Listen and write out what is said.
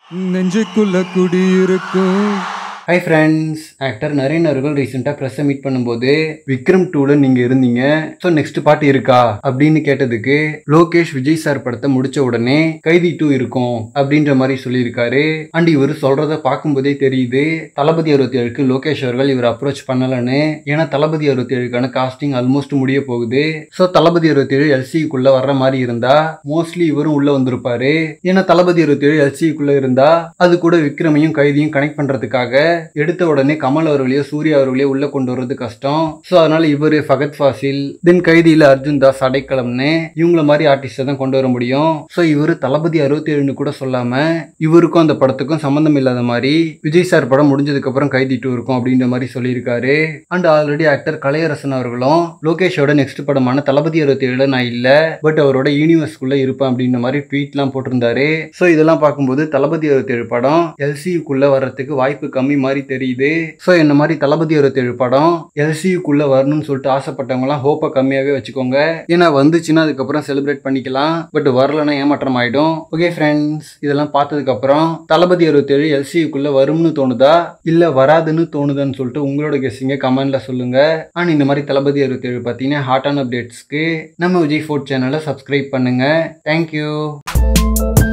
நெஞ்சுக்குள்ள குடியிருக்கும் hi friends actor Naren அவர்கள் ரீசெண்டாக ப்ரெஸ்ஸை மீட் பண்ணும்போது விக்ரம் டூவில் நீங்கள் இருந்தீங்க ஸோ நெக்ஸ்ட் பார்ட் இருக்கா அப்படின்னு கேட்டதுக்கு லோகேஷ் விஜய் சார் படத்தை முடிச்ச உடனே கைதி டூ இருக்கும் அப்படின்ற மாதிரி சொல்லியிருக்காரு அண்ட் இவர் சொல்றத பார்க்கும்போதே தெரியுது தளபதி அறுபத்தி ஏழுக்கு லோகேஷ் அவர்கள் இவர் அப்ரோச் பண்ணலன்னு ஏன்னா தளபதி அறுபத்தி ஏழுக்கான காஸ்டிங் ஆல்மோஸ்ட் முடிய போகுது ஸோ தளபதி அறுபத்தி ஏழு எல்சிக்குள்ள வர்ற மாதிரி இருந்தா மோஸ்ட்லி இவரும் உள்ள வந்திருப்பாரு ஏன்னா தளபதி அறுபத்தி ஏழு எல்சிக்குள்ள இருந்தா அது கூட விக்ரமையும் கைதியும் கனெக்ட் பண்றதுக்காக எடுத்த உடனே கமல் அவர்களையோ சூர்யா அவர்களையோ உள்ள கொண்டு வர்றது கஷ்டம் ஸோ அதனால இவரு ஃபகத் ஃபாசில் தென் கைதியில அர்ஜுன் தாஸ் அடைக்கலம்னு இவங்கள மாதிரி ஆர்டிஸ்டை தான் கொண்டு வர முடியும் ஸோ இவரு தளபதி அறுபத்தி ஏழுன்னு கூட சொல்லாம இவருக்கும் அந்த படத்துக்கும் சம்மந்தம் இல்லாத மாதிரி விஜய் சார் படம் முடிஞ்சதுக்கு அப்புறம் கைதி டூ இருக்கும் அப்படின்ற மாதிரி சொல்லியிருக்காரு அண்ட் ஆல்ரெடி ஆக்டர் கலையரசன் அவர்களும் லோகேஷோட நெக்ஸ்ட் படமான தளபதி அறுபத்தி ஏழுல நான் இல்ல பட் அவரோட யூனிவர்ஸ்குள்ள இருப்பேன் அப்படின்ற மாதிரி ட்வீட்லாம் போட்டிருந்தாரு ஸோ இதெல்லாம் பார்க்கும்போது தளபதி அறுபத்தி ஏழு படம் எல்சியுக்குள்ள வர்றதுக்கு வாய்ப்பு கம்மி மாதிரி தெரியுது ஸோ என்ன மாதிரி தளபதி அறுபத்தி ஏழு படம் எல்சியுக்குள்ள வரணும்னு சொல்லிட்டு ஆசைப்பட்டவங்களாம் ஹோப்பை கம்மியாகவே வச்சுக்கோங்க ஏன்னா வந்துச்சுன்னா அதுக்கப்புறம் செலிப்ரேட் பண்ணிக்கலாம் பட் வரலன்னா ஏமாற்றம் ஆயிடும் ஓகே ஃப்ரெண்ட்ஸ் இதெல்லாம் பார்த்ததுக்கு அப்புறம் தளபதி அறுபத்தி ஏழு எல்சியுக்குள்ள வரும்னு தோணுதா இல்ல வராதுன்னு தோணுதான்னு சொல்லிட்டு உங்களோட கெஸ்ஸிங்க கமெண்ட்ல சொல்லுங்க அண்ட் இந்த மாதிரி தளபதி அறுபத்தி ஏழு பார்த்தீங்கன்னா ஹாட்டான அப்டேட்ஸ்க்கு நம்ம விஜய் ஃபோர்ட் சேனலை சப்ஸ்கிரைப் பண்ணுங்க தேங்க்யூ